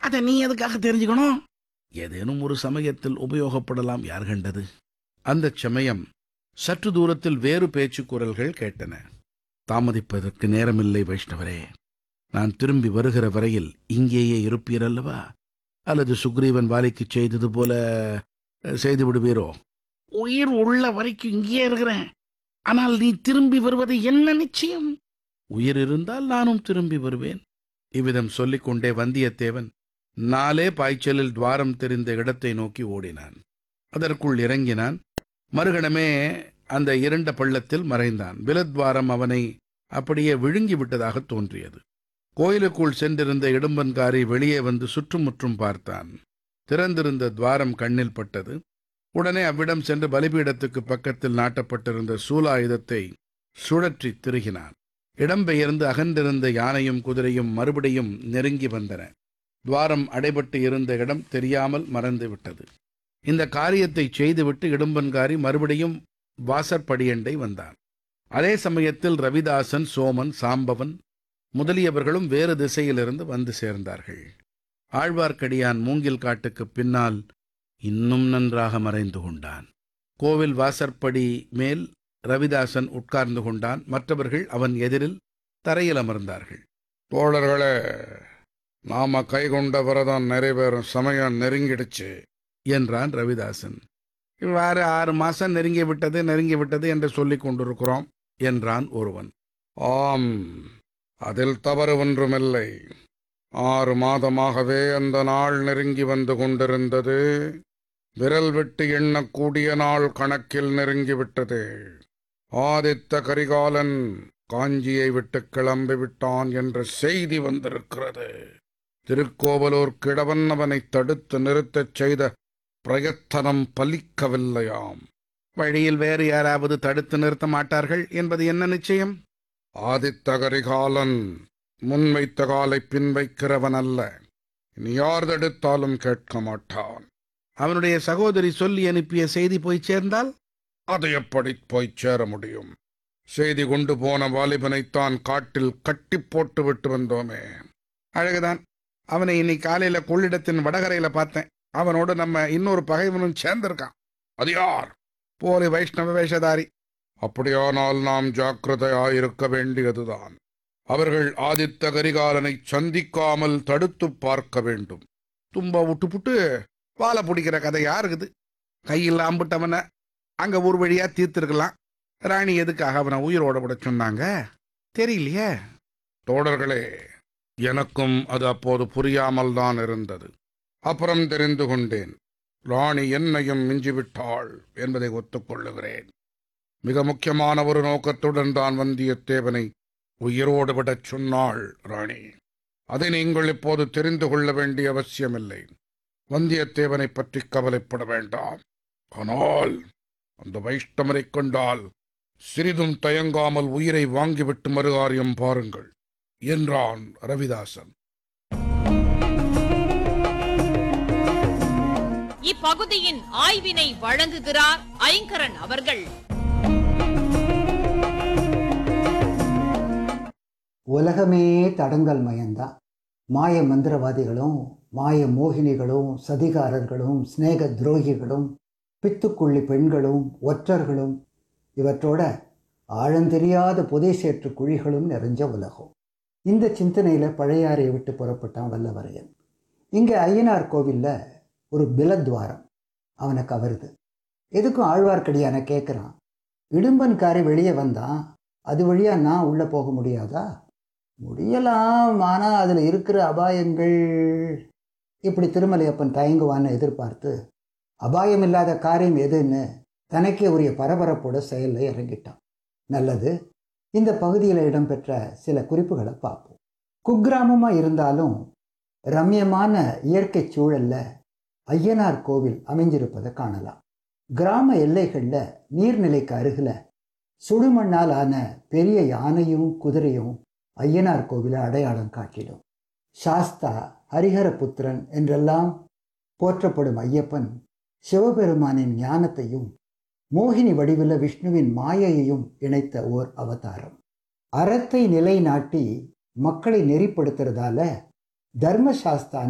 அதை நீ எதுக்காக தெரிஞ்சுக்கணும் ஏதேனும் ஒரு சமயத்தில் உபயோகப்படலாம் யார் கண்டது அந்தச் சமயம் சற்று தூரத்தில் வேறு பேச்சுக் குரல்கள் கேட்டன தாமதிப்பதற்கு நேரமில்லை வைஷ்ணவரே நான் திரும்பி வருகிற வரையில் இங்கேயே இருப்பீரல்லவா அல்லது சுக்ரீவன் வாலிக்குச் செய்தது போல அஹ், செய்து விடுவீரோ உயிர் உள்ள வரைக்கும் இங்கேயே இருக்கிறேன் ஆனால் நீ திரும்பி வருவது என்ன நிச்சயம் உயிர் இருந்தால் நானும் திரும்பி வருவேன் இவ்விதம் சொல்லிக் கொண்டே வந்தியத்தேவன் நாலே பாய்ச்சலில் துவாரம் தெரிந்த இடத்தை நோக்கி ஓடினான் அதற்குள் இறங்கினான் மறுகணமே அந்த இருண்ட பள்ளத்தில் மறைந்தான் விலத்வாரம் அவனை அப்படியே விழுங்கி விட்டதாக தோன்றியது கோயிலுக்குள் சென்றிருந்த இடும்பன்காரி வெளியே வந்து சுற்றுமுற்றும் பார்த்தான் திறந்திருந்த துவாரம் கண்ணில் பட்டது உடனே அவ்விடம் சென்று பலிபீடத்துக்கு பக்கத்தில் நாட்டப்பட்டிருந்த சூலாயுதத்தை சுழற்றி திருகினான் இடம்பெயர்ந்து அகன்றிருந்த யானையும் குதிரையும் மறுபடியும் நெருங்கி வந்தன துவாரம் அடைபட்டு இருந்த இடம் தெரியாமல் மறந்து விட்டது இந்த காரியத்தை செய்துவிட்டு இடும்பன்காரி மறுபடியும் வாசற்படியண்டை வந்தான் அதே சமயத்தில் ரவிதாசன் சோமன் சாம்பவன் முதலியவர்களும் வேறு திசையிலிருந்து வந்து சேர்ந்தார்கள் ஆழ்வார்க்கடியான் மூங்கில் காட்டுக்குப் பின்னால் இன்னும் நன்றாக மறைந்து கொண்டான் கோவில் வாசற்படி மேல் ரவிதாசன் உட்கார்ந்து கொண்டான் மற்றவர்கள் அவன் எதிரில் தரையில் அமர்ந்தார்கள் தோழர்களே நாம கைகொண்ட விரதம் நிறைவேறும் சமயம் நெருங்கிடுச்சு என்றான் ரவிதாசன் இவ்வாறு ஆறு மாசம் நெருங்கி விட்டது நெருங்கி விட்டது என்று சொல்லிக் கொண்டிருக்கிறோம் என்றான் ஒருவன் ஆம் அதில் தவறு ஒன்றுமில்லை ஆறு மாதமாகவே அந்த நாள் நெருங்கி வந்து கொண்டிருந்தது விரல் விட்டு எண்ணக்கூடிய நாள் கணக்கில் நெருங்கிவிட்டது ஆதித்த கரிகாலன் காஞ்சியை விட்டு கிளம்பி விட்டான் என்ற செய்தி வந்திருக்கிறது திருக்கோவலூர் கிழவன் அவனை தடுத்து நிறுத்தச் செய்த பிரயத்தனம் பலிக்கவில்லையாம் வழியில் வேறு யாராவது தடுத்து நிறுத்த மாட்டார்கள் என்பது என்ன நிச்சயம் ஆதித்த கரிகாலன் முன்வைத்த காலை பின் வைக்கிறவன் அல்ல இனி யார் தடுத்தாலும் கேட்க மாட்டான் அவனுடைய சகோதரி சொல்லி அனுப்பிய செய்தி போய் சேர்ந்தால் அது எப்படி போய்ச் சேர முடியும் செய்தி கொண்டு போன வாலிபனைத்தான் காட்டில் கட்டி போட்டு விட்டு வந்தோமே அழகுதான் அவனை இன்னைக்கு காலையில கொள்ளிடத்தின் வடகரையில பார்த்தேன் அவனோடு நம்ம இன்னொரு பகைவனும் சேர்ந்திருக்கான் அது யார் போலி வைஷ்ணவ வேஷதாரி அப்படியானால் நாம் ஜாக்கிரதையாயிருக்க வேண்டியதுதான் அவர்கள் ஆதித்த கரிகாலனை சந்திக்காமல் தடுத்துப் பார்க்க வேண்டும் தும்ப விட்டு புட்டு வாழை பிடிக்கிற கதை யாருக்குது கையில் அம்பிட்டவனை அங்க ஒரு வழியா தீர்த்திருக்கலாம் ராணி எதுக்காக அவனை உயிரோட விட சொன்னாங்க தெரியலையே தோழர்களே எனக்கும் அது அப்போது புரியாமல் தான் இருந்தது அப்புறம் தெரிந்து கொண்டேன் ராணி என்னையும் மிஞ்சிவிட்டாள் என்பதை ஒத்துக்கொள்ளுகிறேன் மிக முக்கியமான ஒரு நோக்கத்துடன் தான் வந்தியத்தேவனை உயிரோடு விடச் சொன்னாள் ராணி அதை நீங்கள் இப்போது தெரிந்து கொள்ள வேண்டிய அவசியமில்லை வந்தியத்தேவனை பற்றி கவலைப்பட வேண்டாம் ஆனால் அந்த வைஷ்ணவரைக் கண்டால் சிறிதும் தயங்காமல் உயிரை வாங்கிவிட்டு மறுகாரியம் பாருங்கள் என்றான் ரவிதாசன் இப்பகுதியின் ஆய்வினை வழங்குகிறார் ஐங்கரன் அவர்கள் உலகமே தடங்கல் மயம்தான் மாய மந்திரவாதிகளும் மாய மோகினிகளும் சதிகாரர்களும் சிநேக துரோகிகளும் பித்துக்குள்ளி பெண்களும் ஒற்றர்களும் இவற்றோட ஆழந்தெரியாத புதை சேற்று குழிகளும் நிறைஞ்ச உலகம் இந்த சிந்தனையில் பழையாறை விட்டு புறப்பட்டான் வல்லவரையன் இங்கே ஐயனார் கோவிலில் ஒரு பிலத்வாரம் அவனை கவருது எதுக்கும் ஆழ்வார்க்கடியான கேட்குறான் இடும்பன்காரி வெளியே வந்தான் அது வழியாக நான் உள்ளே போக முடியாதா முடியலாம் ஆனால் அதில் இருக்கிற அபாயங்கள் இப்படி திருமலையப்பன் தயங்குவான்னு எதிர்பார்த்து அபாயம் இல்லாத காரியம் எதுன்னு தனக்கே உரிய பரபரப்போட செயலில் இறங்கிட்டான் நல்லது இந்த பகுதியில் இடம்பெற்ற சில குறிப்புகளை பார்ப்போம் குக்கிராமமாக இருந்தாலும் ரம்யமான இயற்கை சூழல்ல ஐயனார் கோவில் அமைஞ்சிருப்பதை காணலாம் கிராம எல்லைகளில் நீர்நிலைக்கு அருகில் சுடுமண்ணால் ஆன பெரிய யானையும் குதிரையும் ஐயனார் கோவிலை அடையாளம் காட்டிடும் சாஸ்தா ஹரிஹரபுத்திரன் என்றெல்லாம் போற்றப்படும் ஐயப்பன் சிவபெருமானின் ஞானத்தையும் மோகினி வடிவில் விஷ்ணுவின் மாயையையும் இணைத்த ஓர் அவதாரம் அறத்தை நிலைநாட்டி மக்களை நெறிப்படுத்துறதால தர்மசாஸ்தா